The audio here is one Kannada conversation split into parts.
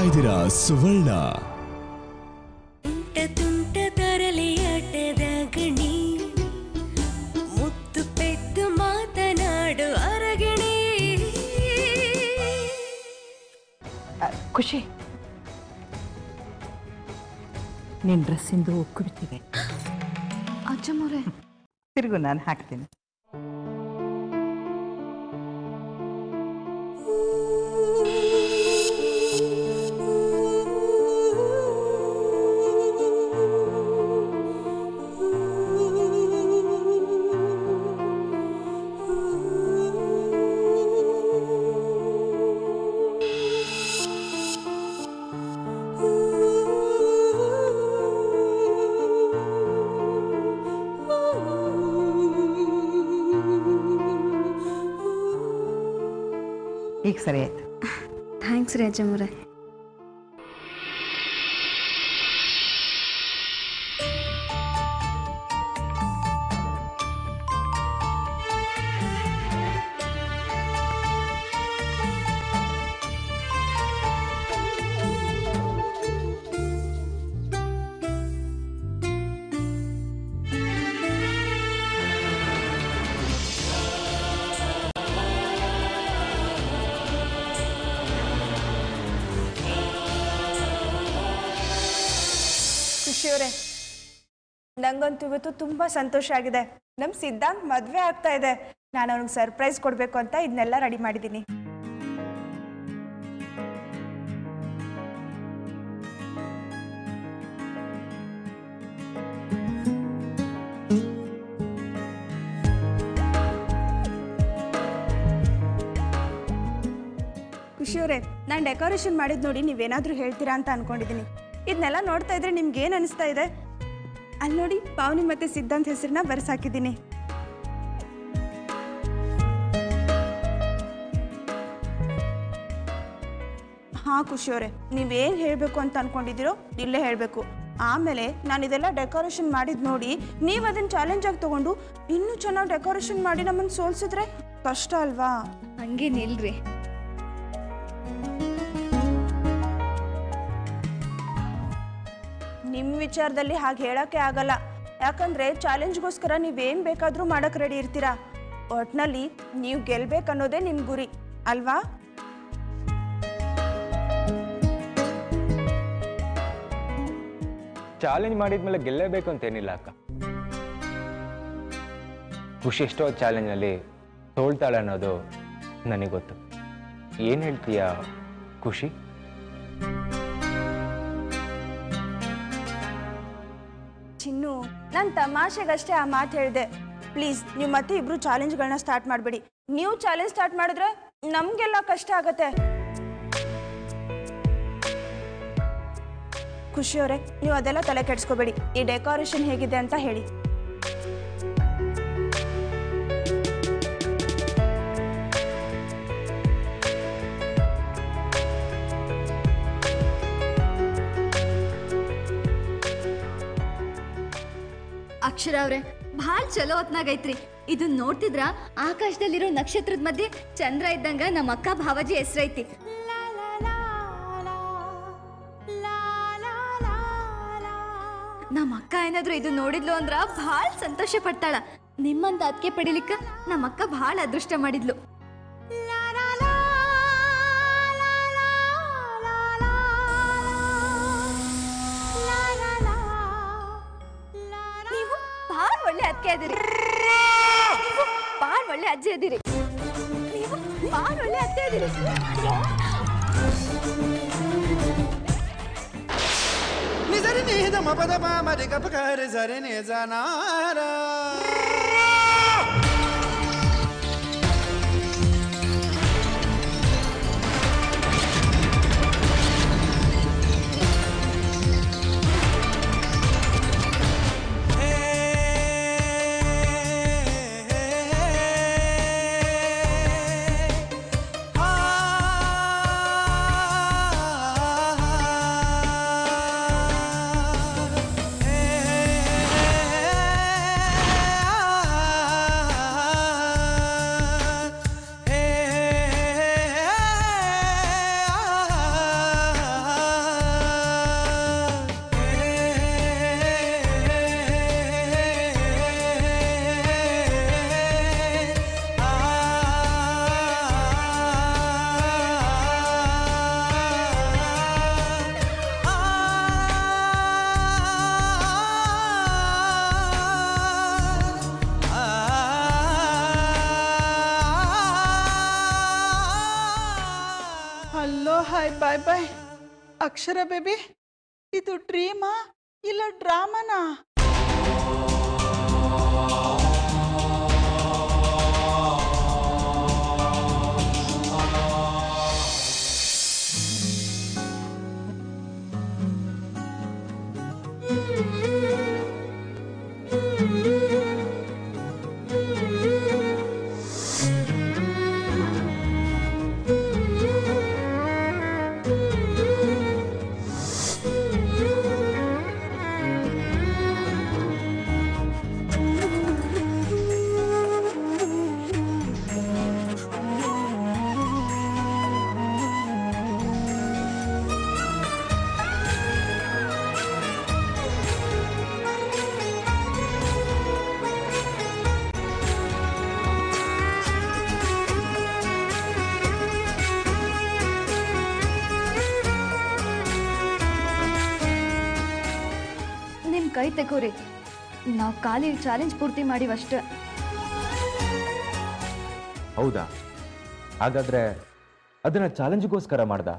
ಇದ್ದೀರಾ ಸುವರ್ಣ ತುಂಟ ತುಂಟ ತರಲೆಯಾಟದ ಗಣಿ ಮುತ್ತು ಪೆದ್ದು ಮಾತನಾಡು ಅರಗಿಣಿ ಖುಷಿ ನಿನ್ನ ಡ್ರೆಸ್ಸಿಂದು ಉಕ್ಕು ಬಿಟ್ಟಿದೆ ಅಜ್ಜಮ್ಮವ್ರೆ ತಿರುಗು ನಾನು ಹಾಕ್ತೀನಿ ಈಗ ಸರಿ ಆಯ್ತು ಥ್ಯಾಂಕ್ಸ್ ರೀ ಅಜ್ಜಮ್ಮವ್ರೆ ಖುಷಿಯವರೇ ನಂಗಂತೂ ಇವತ್ತು ತುಂಬ ಸಂತೋಷ ಆಗಿದೆ ನಮ್ಮ ಸಿದ್ಧಾಂತ್ ಮದುವೆ ಆಗ್ತಾ ಇದೆ ನಾನು ಅವ್ನಿಗೆ ಸರ್ಪ್ರೈಸ್ ಕೊಡಬೇಕು ಅಂತ ಇದನ್ನೆಲ್ಲ ರೆಡಿ ಮಾಡಿದ್ದೀನಿ ಖುಷಿಯವರೇ ನಾನು ಡೆಕೋರೇಷನ್ ಮಾಡಿದ್ ನೋಡಿ ನೀವೇನಾದರೂ ಹೇಳ್ತೀರಾ ಅಂತ ಅನ್ಕೊಂಡಿದ್ದೀನಿ ಇದನ್ನೆಲ್ಲ ನೋಡ್ತಾ ಇದ್ರೆ ನಿಮ್ಗೆ ಏನು ಅನಿಸ್ತಾ ಇದೆ ಅಲ್ಲಿ ನೋಡಿ ಪಾವನಿ ಮತ್ತೆ ಸಿದ್ಧಾಂತ್ ಹೆಸರನ್ನ ಬರ್ಸಾಕಿದ್ದೀನಿ ಹಾಂ ಖುಷಿಯವರೇ ನೀವೇನು ಹೇಳಬೇಕು ಅಂತ ಅನ್ಕೊಂಡಿದ್ದೀರೋ ಇಲ್ಲೇ ಹೇಳಬೇಕು ಆಮೇಲೆ ನಾನು ಇದೆಲ್ಲ ಡೆಕೋರೇಷನ್ ಮಾಡಿದ್ ನೋಡಿ ನೀವು ಅದನ್ನು ಚಾಲೆಂಜ್ ಆಗಿ ತಗೊಂಡು ಇನ್ನೂ ಚೆನ್ನಾಗಿ ಡೆಕೋರೇಷನ್ ಮಾಡಿ ನಮ್ಮನ್ನು ಸೋಲ್ಸಿದ್ರೆ ಕಷ್ಟ ಅಲ್ವಾ ಹಂಗೆ ನಿಲ್ರಿ ನಿಮ್ಮ ವಿಚಾರದಲ್ಲಿ ಹಾಗೆ ಹೇಳೋಕ್ಕೆ ಆಗಲ್ಲ ಯಾಕಂದ್ರೆ ಚಾಲೆಂಜ್ಗೋಸ್ಕರ ನೀವೇನು ಬೇಕಾದರೂ ಮಾಡಕ್ಕೆ ರೆಡಿ ಇರ್ತೀರಾ ಒಟ್ನಲ್ಲಿ ನೀವು ಗೆಲ್ಬೇಕನ್ನೋದೇ ನಿಮ್ಮ ಗುರಿ ಅಲ್ವಾ ಚಾಲೆಂಜ್ ಮಾಡಿದ್ಮೇಲೆ ಗೆಲ್ಲೇಬೇಕು ಅಂತೇನಿಲ್ಲ ಅಕ್ಕ ಖುಷಿ ಎಷ್ಟೋ ಚಾಲೆಂಜಲ್ಲಿ ಸೋಲ್ತಾಳೆ ಅನ್ನೋದು ನನಗೆ ಗೊತ್ತು ಏನು ಹೇಳ್ತೀಯ ಖುಷಿ ಚಿನ್ನು ನಾನು ತಮಾಷೆಗಷ್ಟೇ ಆ ಮಾತು ಹೇಳಿದೆ ಪ್ಲೀಸ್ ನೀವು ಮತ್ತೆ ಇಬ್ರು ಚಾಲೆಂಜ್ಗಳನ್ನ ಸ್ಟಾರ್ಟ್ ಮಾಡಬೇಡಿ ನೀವು ಚಾಲೆಂಜ್ ಸ್ಟಾರ್ಟ್ ಮಾಡಿದ್ರೆ ನಮಗೆಲ್ಲ ಕಷ್ಟ ಆಗತ್ತೆ ಖುಷಿಯವರೇ ನೀವು ಅದೆಲ್ಲ ತಲೆ ಕೆಡಿಸ್ಕೋಬೇಡಿ ಈ ಡೆಕೋರೇಷನ್ ಹೇಗಿದೆ ಅಂತ ಹೇಳಿ ಅಕ್ಷರ ಅವ್ರೆ ಭಾಳ ಚಲೋ ಹೊತ್ನಾಗೈತ್ರಿ ಇದು ನೋಡ್ತಿದ್ರ ಆಕಾಶದಲ್ಲಿರೋ ನಕ್ಷತ್ರದ ಮಧ್ಯೆ ಚಂದ್ರ ಇದ್ದಂಗ ನಮ್ಮ ಅಕ್ಕ ಭಾವಜಿ ಹೆಸರೈತಿ ನಮ್ಮ ಅಕ್ಕ ಏನಾದ್ರು ಇದು ನೋಡಿದ್ಲು ಅಂದ್ರ ಭಾಳ ಸಂತೋಷ ಪಡ್ತಾಳ ನಿಮ್ಮಂತ ಅದಕ್ಕೆ ಪಡಿಲಿಕ್ಕ ನಮ್ಮ ಅಕ್ಕ ಭಾಳ ಅದೃಷ್ಟ ಮಾಡಿದ್ಲು ನೀವು ಭಾಳ ಒಳ್ಳೆ ಅದಕ್ಕೆ ಅದಿರಿ ನೀವು ಭಾಳ ಒಳ್ಳೆ ಅಜ್ಜಿ ಅದಿರಿ ನೀವು ಭಾಳ ಒಳ್ಳೆ ಅತ್ತೆ ಅದಿರಿ ನಿಜರಿ ನಿಹಿತ ಮಪದ ಪಾಮರಿ ಕಪಕರಿ ಸರಿ ನಿಜ ನಾರ hello hi bye bye Akshara baby ಇದು ಡ್ರೀಮಾ ಇಲ್ಲ ಡ್ರಾಮಾನಾ ನಿಮ್ ಕೈ ತೆಗೋರಿ ನಾವು ಖಾಲಿ ಚಾಲೆಂಜ್ ಪೂರ್ತಿ ಮಾಡಿವಷ್ಟೇ ಹೌದಾ ಹಾಗಾದ್ರೆ ಅದನ್ನ ಚಾಲೆಂಜ್ಗೋಸ್ಕರ ಮಾಡ್ದ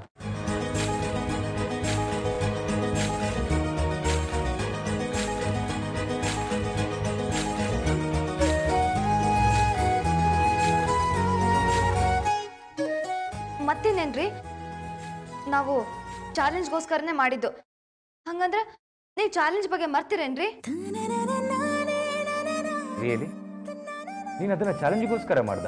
ಮತ್ತೇನೇನ್ರಿ ನಾವು ಚಾಲೆಂಜ್ಗೋಸ್ಕರನೇ ಮಾಡಿದ್ದು ಹಂಗಂದ್ರೆ ನೀವು ಚಾಲೆಂಜ್ ಬಗ್ಗೆ ಮರ್ತಿರೇನ್ರಿ ರಿಯಲಿ ನೀನು ಅದನ್ನ ಚಾಲೆಂಜ್ಗೋಸ್ಕರ ಮಾಡ್ದ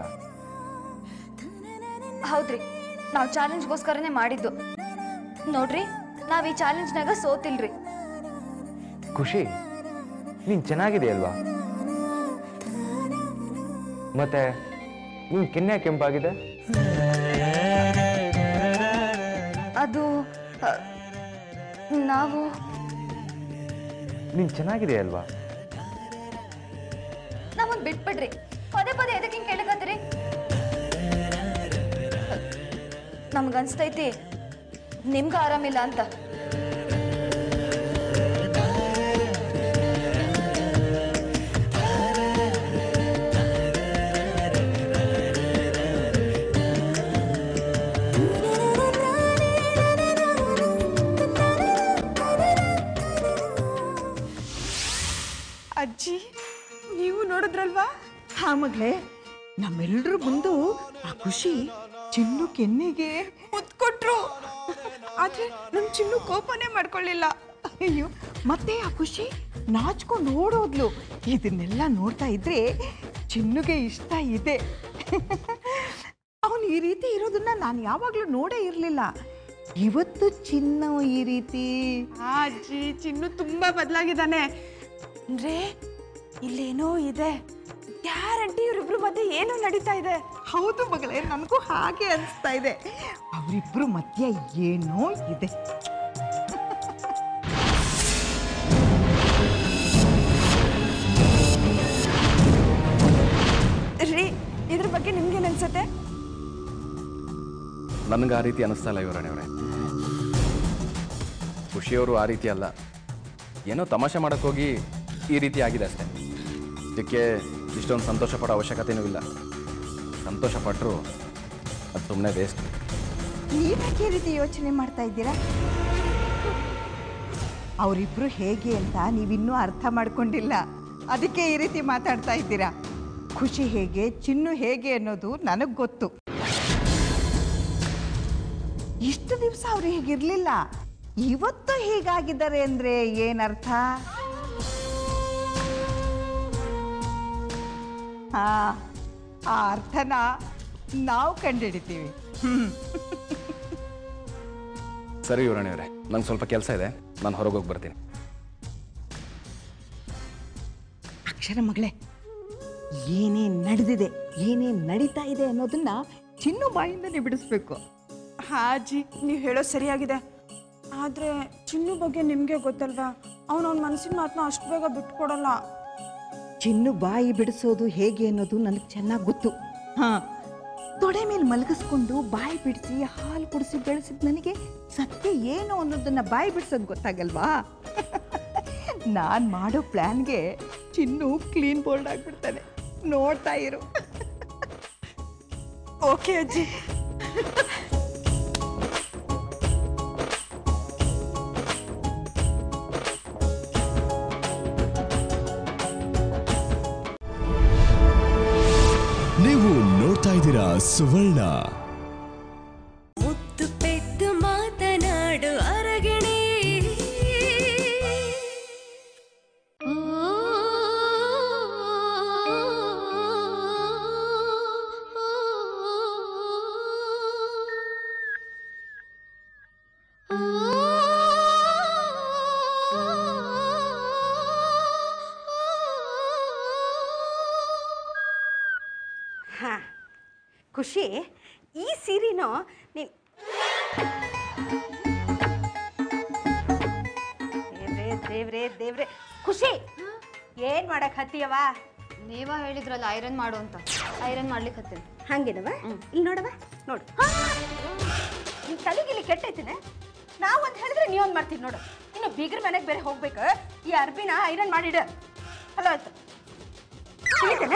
ಹೌದ್ರಿ ನಾವು ಚಾಲೆಂಜ್ಗೋಸ್ಕರನೇ ಮಾಡಿದ್ದು ನೋಡ್ರಿ ನಾವ್ ಈ ಚಾಲೆಂಜ್ನಾಗ ಸೋತಿಲ್ರಿ ಖುಷಿ ನೀನ್ ಚೆನ್ನಾಗಿದೆ ಅಲ್ವಾ ಮತ್ತೆ ನಿನ್ ಕೆನ್ನೆ ಕೆಂಪಾಗಿದೆ ಅದು ಅ, ನಾವು ನೀನ್ ಚೆನ್ನಾಗಿದೆ ಅಲ್ವಾ ನಮ್ಮನ್ ಬಿಟ್ಬಿಡ್ರಿ ಪದೇ ಪದೇ ಎದಕ್ಕೆ ಹಿಂಗ್ ಕೇಳಕತ್ತೀರಿ ನಮ್ಗನ್ಸ್ತೈತಿ ನಿಮ್ಗೆ ಆರಾಮಿಲ್ಲ ಅಂತ ಅಜ್ಜಿ ನೀವು ನೋಡಿದ್ರಲ್ವಾ ಹಾ ಮಗಳೇ ನಮ್ಮೆಲ್ರ ಮುಂದು ಆ ಖುಷಿ ಚಿನ್ನು ಕೆನ್ನೆಗೆ ಮುತ್ತು ಕೊಟ್ರು ಆದ್ರೆ ನಮ್ ಚಿನ್ನು ಕೋಪನೇ ಮಾಡ್ಕೊಳ್ಳಿಲ್ಲ ಅಯ್ಯೋ ಮತ್ತೆ ಆ ಖುಷಿ ನಾಚ್ಕೊಂಡು ಓಡೋದ್ಲು ಇದನ್ನೆಲ್ಲ ನೋಡ್ತಾ ಇದ್ರೆ ಚಿನ್ನುಗೆ ಇಷ್ಟ ಇದೆ ಅವನು ಈ ರೀತಿ ಇರೋದನ್ನ ನಾನು ಯಾವಾಗಲೂ ನೋಡೇ ಇರಲಿಲ್ಲ ಇವತ್ತು ಚಿನ್ನ ಈ ರೀತಿ ಆ ಅಜ್ಜಿ ಚಿನ್ನು ತುಂಬಾ ಬದಲಾಗಿದ್ದಾನೆ ಅಂದ್ರೆ ಇಲ್ಲೇನೋ ಇದೆ ಗ್ಯಾರಂಟಿ ಇವ್ರಿಬ್ರು ಮಧ್ಯೆ ಏನೋ ನಡೀತಾ ಇದೆ ಹೌದು ಮಗಳೇ ನನಗೂ ಹಾಗೆ ಅನಿಸ್ತಾ ಇದೆ ಅವರಿಬ್ರು ಮಧ್ಯ ಏನೋ ಇದೆ ರೀ ಇದ್ರ ಬಗ್ಗೆ ನಿಮ್ಗೇನ್ ಅನ್ಸತ್ತೆ ನನಗೆ ಆ ರೀತಿ ಅನ್ನಿಸ್ತಾ ಇಲ್ಲ ಇವರಣೆಯವರೇ ಖುಷಿಯವರು ಆ ರೀತಿ ಅಲ್ಲ ಏನೋ ತಮಾಷೆ ಮಾಡಕ್ಕೆ ಹೋಗಿ ಈ ರೀತಿ ಆಗಿದೆ ಅಷ್ಟೇ ಇದಕ್ಕೆ ಇಷ್ಟೊಂದು ಸಂತೋಷ ಪಡೋ ಅವಶ್ಯಕತೆಯೂ ಇಲ್ಲ ಸಂತೋಷ ಪಟ್ಟರು ಅದು ಸುಮ್ಮನೆ ವೇಸ್ಟ್ ನೀವ್ಯಾಕೆ ಈ ರೀತಿ ಯೋಚನೆ ಮಾಡ್ತಾ ಇದ್ದೀರಾ ಅವರಿಬ್ರು ಹೇಗೆ ಅಂತ ನೀವಿನ್ನೂ ಅರ್ಥ ಮಾಡ್ಕೊಂಡಿಲ್ಲ ಅದಕ್ಕೆ ಈ ರೀತಿ ಮಾತಾಡ್ತಾ ಇದ್ದೀರಾ ಖುಷಿ ಹೇಗೆ ಚಿನ್ನು ಹೇಗೆ ಅನ್ನೋದು ನನಗೆ ಗೊತ್ತು ಇಷ್ಟು ದಿವಸ ಅವ್ರು ಹೀಗಿರ್ಲಿಲ್ಲ ಇವತ್ತು ಹೀಗಾಗಿದ್ದಾರೆ ಅಂದ್ರೆ ಏನರ್ಥ ಹಾ ಆ ಅರ್ಥನ ನಾವು ಕಂಡುಹಿಡಿತೀವಿ ಹ್ಮ್ ಸರಿ ಇವರಣೆಯವರೇ ನಂಗೆ ಸ್ವಲ್ಪ ಕೆಲಸ ಇದೆ ನಾನು ಹೊರಗೆ ಹೋಗಿ ಬರ್ತೀನಿ ಅಕ್ಷರ ಮಗಳೇ ಏನೇನ್ ನಡೆದಿದೆ ಏನೇನ್ ನಡೀತಾ ಇದೆ ಅನ್ನೋದನ್ನ ಚಿನ್ನು ಬಾಯಿಂದನೇ ಬಿಡಿಸ್ಬೇಕು ಹಾ ಅಜ್ಜಿ ನೀವು ಹೇಳೋದು ಸರಿಯಾಗಿದೆ ಆದ್ರೆ ಚಿನ್ನು ಬಗ್ಗೆ ನಿಮ್ಗೆ ಗೊತ್ತಲ್ವಾ ಅವನ ಅವ್ನ ಮನಸ್ಸಿನ ಮಾತನ್ನ ಅಷ್ಟು ಬೇಗ ಬಿಟ್ಕೊಡಲ್ಲ ಚಿನ್ನು ಬಾಯಿ ಬಿಡಿಸೋದು ಹೇಗೆ ಅನ್ನೋದು ನನಗೆ ಚೆನ್ನಾಗಿ ಗೊತ್ತು ಹಾ ತೊಡೆ ಮೇಲೆ ಮಲಗಿಸ್ಕೊಂಡು ಬಾಯಿ ಬಿಡಿಸಿ ಹಾಲು ಕುಡಿಸಿ ಬೆಳೆಸಿದ ನನಗೆ ಸತ್ಯ ಏನು ಅನ್ನೋದನ್ನ ಬಾಯಿ ಬಿಡಿಸೋದು ಗೊತ್ತಾಗಲ್ವಾ ನಾನು ಮಾಡೋ ಪ್ಲ್ಯಾನ್ಗೆ ಚಿನ್ನು ಕ್ಲೀನ್ ಬೋಲ್ಡ್ ಆಗಿಬಿಡ್ತಾನೆ ನೋಡ್ತಾ ಇರು ಓಕೆ ಅಜ್ಜಿ ಸುವರ್ಣ ಮುದ್ದು ಪೆದ್ದು ಮಾತನಾಡು ಅರಗಿಣಿ ಹಾ ಖುಷಿ ಈ ಸೀರೆನೂ ನೀನು ದೇವ್ರೇ ದೇವ್ರೇ ದೇವ್ರೇ ಖುಷಿ ಏನು ಮಾಡಕ್ ಹತ್ತಿಯವ ನೀವ ಹೇಳಿದ್ರಲ್ಲ ಐರನ್ ಮಾಡು ಅಂತ ಐರನ್ ಮಾಡ್ಲಿಕ್ಕೆ ಹತ್ತೇನೆ ಹಂಗೇನವ ಇಲ್ಲಿ ನೋಡವ ನೋಡು ನಿನ್ ತಲೆಗಿಲಿ ಕೆಟ್ಟೈತಿನ ನಾವೊಂದು ಹೇಳಿದ್ರೆ ನೀವೊಂದು ಮಾಡ್ತೀವಿ ನೋಡು ಇನ್ನು ಬೀಗ್ರ ಮನೆಗೆ ಬೇರೆ ಹೋಗ್ಬೇಕು ಈ ಅರ್ಬಿನ ಐರನ್ ಮಾಡಿಡ ಹಲೋ ಆಯ್ತು ತಿಳಿತೇನೆ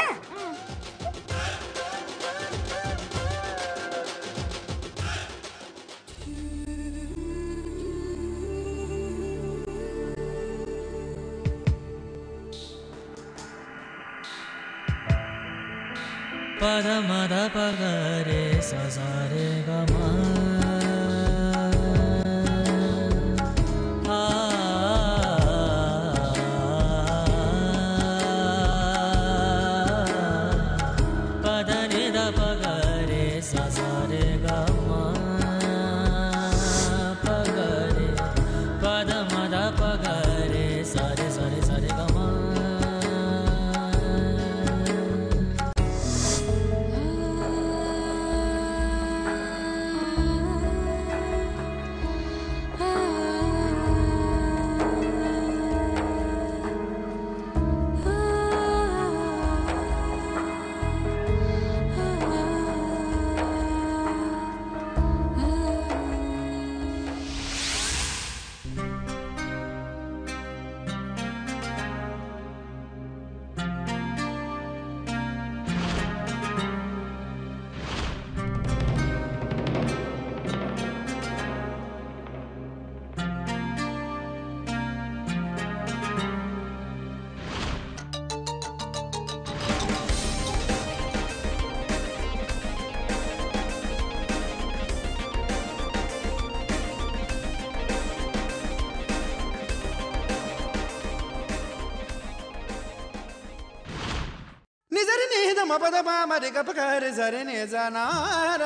ಪದ ಮದ ಪಗ ರೇ ಸ ಸ ರೇ ಗ ಮ ಆ ಪದ ನಿ ದ ಪಗ ರೇ ಸ ಸ ರೇ ಗ ಮ ಪಗ ರೇ ಪದ ಮದ ಪಗ ರೇ ಸ ರೇ ಸ ರೇ ಸ ರೇ ಗ ಮ ನಿಜರಿ ನೇದ ಮಪದ ಪಾ ಮರಿ ಗಪ ಕರೆ ಸರಿ ನೇಜ ನಾರ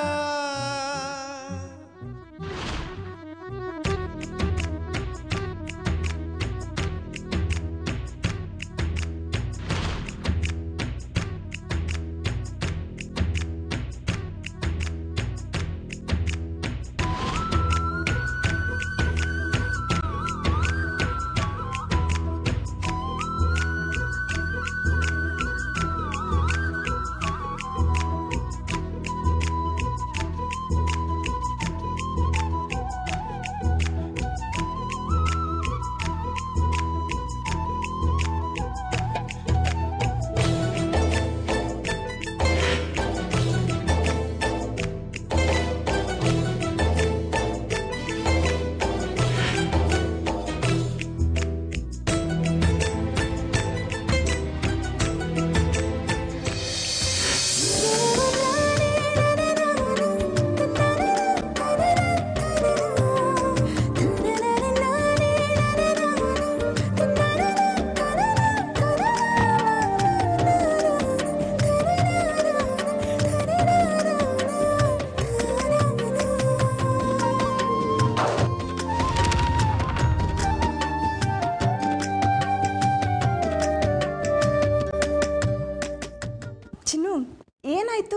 ಚಿನ್ನು ಏನಾಯ್ತು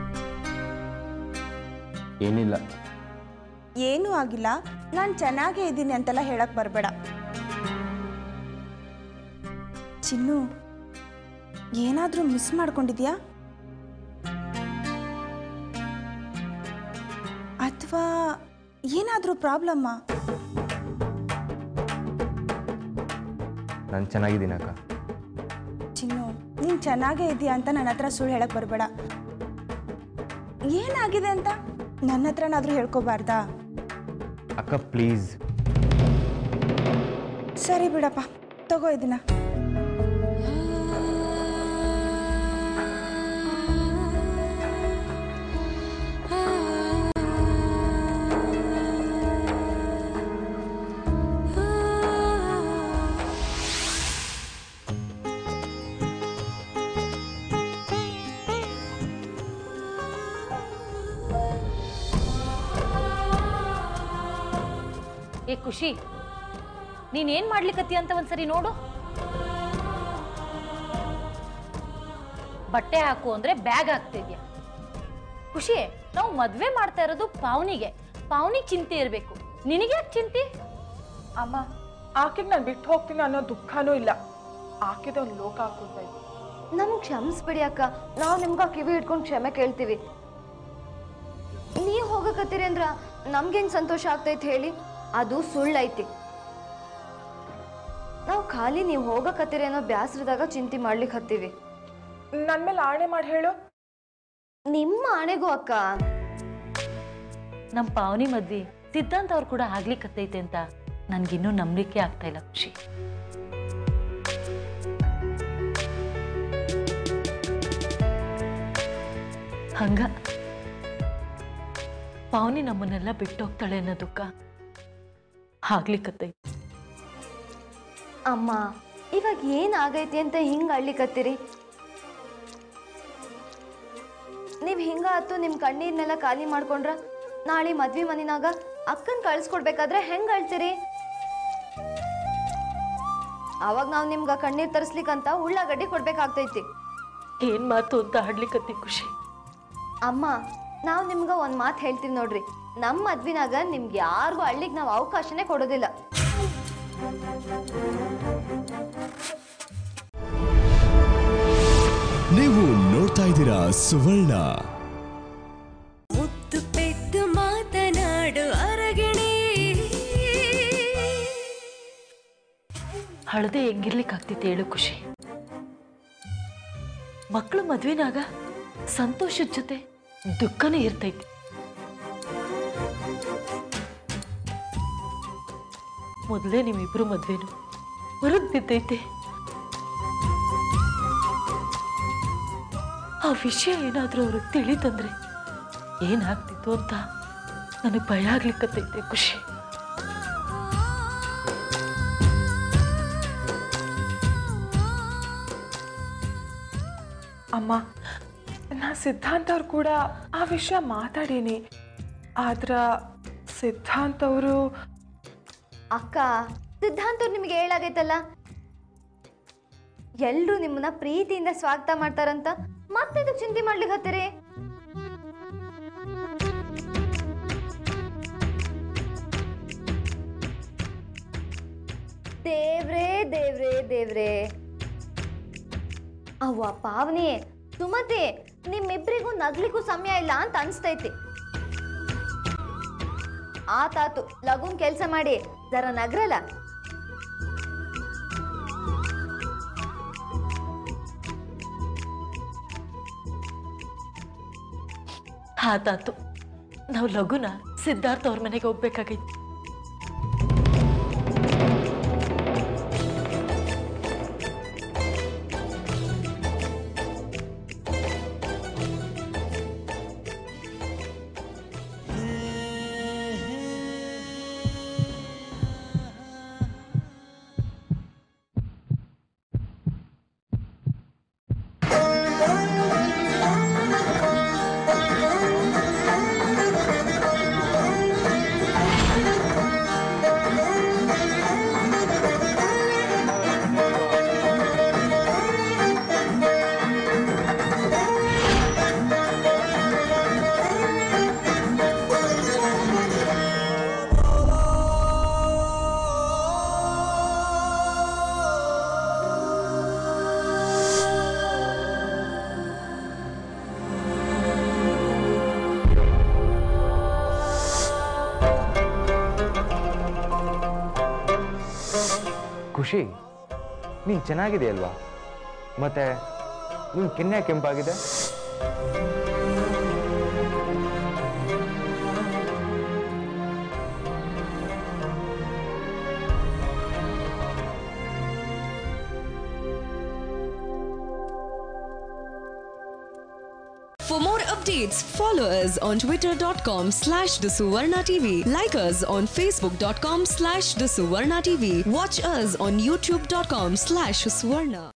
ಏನಿಲ್ಲ ಏನೂ ಆಗಿಲ್ಲ ನಾನು ಚೆನ್ನಾಗೇ ಇದ್ದೀನಿ ಅಂತೆಲ್ಲ ಹೇಳಕ್ ಬರಬೇಡ ಚಿನ್ನು ಏನಾದರೂ ಮಿಸ್ ಮಾಡ್ಕೊಂಡಿದ್ಯಾ ಅಥವಾ ಏನಾದರೂ ಪ್ರಾಬ್ಲಮ್ಮಾ ನಾನು ಚೆನ್ನಾಗಿದ್ದೀನಿ ಅಕ್ಕ ಚಿನ್ನು ನೀನು ಚೆನ್ನಾಗೇ ಇದೆಯಾ ಅಂತ ನನ್ನ ಹತ್ರ ಸುಳ್ಳು ಹೇಳಕ್ ಬರಬೇಡ ಏನಾಗಿದೆ ಅಂತ ನನ್ನ ಹತ್ರನಾದರೂ ಹೇಳ್ಕೊಬಾರ್ದಾ ಅಕ್ಕ ಪ್ಲೀಸ್ ಸರಿ ಬಿಡಪ್ಪ ತಗೋ ಇದನ್ನ ಏ ಖುಷಿ ನೀನೇನ್ ಮಾಡ್ಲಿಕತ್ತಿ ಅಂತ ಒಂದ್ಸರಿ ನೋಡು ಬಟ್ಟೆ ಹಾಕು ಅಂದ್ರೆ ಬ್ಯಾಗ್ ಹಾಕ್ತಿದ್ಯಾ ಖುಷಿ ನಾವು ಮದ್ವೆ ಮಾಡ್ತಾ ಇರೋದು ಪಾವನಿಗೆ ಪಾವನಿಗೆ ಚಿಂತೆ ಇರಬೇಕು ನಿನಗೆ ಯಾಕೆ ಚಿಂತೆ ಅಮ್ಮ ಆಕೆಗೆ ನಾನು ಬಿಟ್ಟು ಹೋಗ್ತೀನಿ ಅನ್ನೋ ದುಃಖನೂ ಇಲ್ಲ ಆಕೆದ ಒಂದು ಲೋಕ ಹಾಕೋದ್ಬೇಕು ನಮ್ಗೆ ಕ್ಷಮಿಸ್ಬಿಡಿ ಅಕ್ಕ ನಾವು ನಿಮ್ಗೆ ಕಿವಿ ಇಟ್ಕೊಂಡು ಕ್ಷಮೆ ಕೇಳ್ತೀವಿ ನೀವು ಹೋಗಕತ್ತೀರಿ ಅಂದ್ರ ನಮ್ಗೇನ್ ಸಂತೋಷ ಆಗ್ತೈತೆ ಹೇಳಿ ಅದು ಸುಳ್ಳೈತಿ ನಾವು ಖಾಲಿ ನೀವು ಹೋಗಕತ್ತೀರಿ ಅನ್ನೋ ಬ್ಯಾಸ್ರದಾಗ ಚಿಂತೆ ಮಾಡ್ಲಿಕ್ಕೆ ಹತ್ತೀವಿ ನನ್ನ ಮೇಲೆ ಆಣೆ ಮಾಡಿ ಹೇಳು ನಿಮ್ಮ ಆಣೆಗೂ ಅಕ್ಕ ನಮ್ಮ ಪಾವನಿ ಮದ್ವಿ ಸಿದ್ಧಾಂತ ಅವ್ರು ಕೂಡ ಆಗ್ಲಿಕ್ಕತ್ತೈತೆ ಅಂತ ನನ್ಗಿನ್ನೂ ನಂಬಲಿಕ್ಕೆ ಆಗ್ತಾ ಇಲ್ಲ ಖುಷಿ ಹಂಗ ಪಾವನಿ ನಮ್ಮನ್ನೆಲ್ಲ ಬಿಟ್ಟು ಹೋಗ್ತಾಳೆ ಅನ್ನೋ ದುಃಖ ಆಗ್ಲಿಕ್ಕತ್ತೈತೆ ಅಮ್ಮ ಇವಾಗ ಏನ್ ಆಗೈತಿ ಅಂತ ಹಿಂಗ ಅಳ್ಲಿಕತ್ತೀರಿ ನೀವ್ ಹಿಂಗ ಆತು ನಿಮ್ ಕಣ್ಣೀರ್ನೆಲ್ಲ ಖಾಲಿ ಮಾಡ್ಕೊಂಡ್ರ ನಾಳೆ ಮದ್ವಿ ಮನಿನಾಗ ಅಕ್ಕನ್ ಕಳ್ಸ್ಕೊಡ್ಬೇಕಾದ್ರೆ ಹೆಂಗ್ ಅಳ್ತೀರಿ ಅವಾಗ ನಾವ್ ನಿಮ್ಗ ಕಣ್ಣೀರ್ ತರಿಸ್ಲಿಕ್ಕಂತ ಉಳ್ಳಾಗಡ್ಡಿ ಕೊಡ್ಬೇಕಾಗ್ತೈತಿ ಏನ್ ಮಾತು ಅಂತ ಆಡ್ಲಿಕ್ಕತ್ತಿ ಖುಷಿ ಅಮ್ಮ ನಾವ್ ನಿಮ್ಗ ಒಂದ್ ಮಾತು ಹೇಳ್ತೀವಿ ನೋಡ್ರಿ ನಮ್ ಮದ್ವಿನಾಗ ನಿಮ್ಗೆ ಯಾರಿಗೂ ಅಳ್ಳಿಗ್ ನಾವ್ ಅವಕಾಶನೇ ಕೊಡೋದಿಲ್ಲ ನೀವು ನೋಡ್ತಾ ಇದ್ದೀರಾ ಸುವರ್ಣ ಮುತ್ತು ಪೆದ್ದು ಮಾತನಾಡು ಅರಗಿಣಿ ಹಳದೆ ಹೆಂಗಿರ್ಲಿಕ್ಕಾಗ್ತೈತೆ ಹೇಳು ಖುಷಿ ಮಕ್ಕಳು ಮದ್ವೆನಾಗ ಸಂತೋಷದ ಜೊತೆ ದುಃಖನೇ ಇರ್ತೈತಿ ಮೊದಲೇ ನಿಮ್ಮಿಬ್ರು ಮದ್ವೆನು ಹೊರಗ್ ಬಿದ್ದೈತೆ ಆ ವಿಷಯ ಏನಾದ್ರೂ ಅವ್ರಿಗೆ ತಿಳಿತಂದ್ರೆ ಏನಾಗ್ತಿತ್ತು ಅಂತ ನನಗೆ ಭಯ ಆಗ್ಲಿಕ್ಕತ್ತೈತೆ ಖುಷಿ ಅಮ್ಮ ನಾ ಸಿದ್ಧಾಂತ ಅವ್ರು ಕೂಡ ಆ ವಿಷಯ ಮಾತಾಡೀನಿ ಆದ್ರ ಸಿದ್ಧಾಂತ್ ಅವರು ಅಕ್ಕ ಸಿದ್ಧಾಂತ ಅವ್ರು ನಿಮ್ಗೆ ಹೇಳಾಗೈತಲ್ಲ ಎಲ್ರು ನಿಮ್ಮನ್ನ ಪ್ರೀತಿಯಿಂದ ಸ್ವಾಗತ ಮಾಡ್ತಾರಂತ ಮತ್ತೆ ಇದಕ್ ಚಿಂತೆ ಮಾಡ್ಲಿಕ್ಕೆ ಹತ್ತೀರಿ ದೇವ್ರೇ ದೇವ್ರೇ ದೇವ್ರೇ ಅವ್ವ ಪಾವನಿ ಸುಮತಿ ನಿಮ್ಮಿಬ್ರಿಗೂ ನಗ್ಲಿಕ್ಕೂ ಸಮಯ ಇಲ್ಲ ಅಂತ ಅನ್ಸ್ತೈತಿ ಆತಾತು ಲಗುನ್ ಕೆಲ್ಸ ಮಾಡಿ ಜರ ನಗ್ರಲ್ಲ ಆತಾತು ನಾವು ಲಘುನ ಸಿದ್ಧಾರ್ಥ ಅವ್ರ ಮನೆಗೆ ಹೋಗ್ಬೇಕಾಗೈತಿ ಖುಷಿ ನೀನು ಚೆನ್ನಾಗಿದೆ ಅಲ್ವಾ ಮತ್ತೆ ನೀನು ಕೆನ್ನೆ ಕೆಂಪಾಗಿದೆ For more updates, follow us on twitter.com slash the Suvarna TV. Like us on facebook.com slash the Suvarna TV. Watch us on youtube.com slash Suvarna.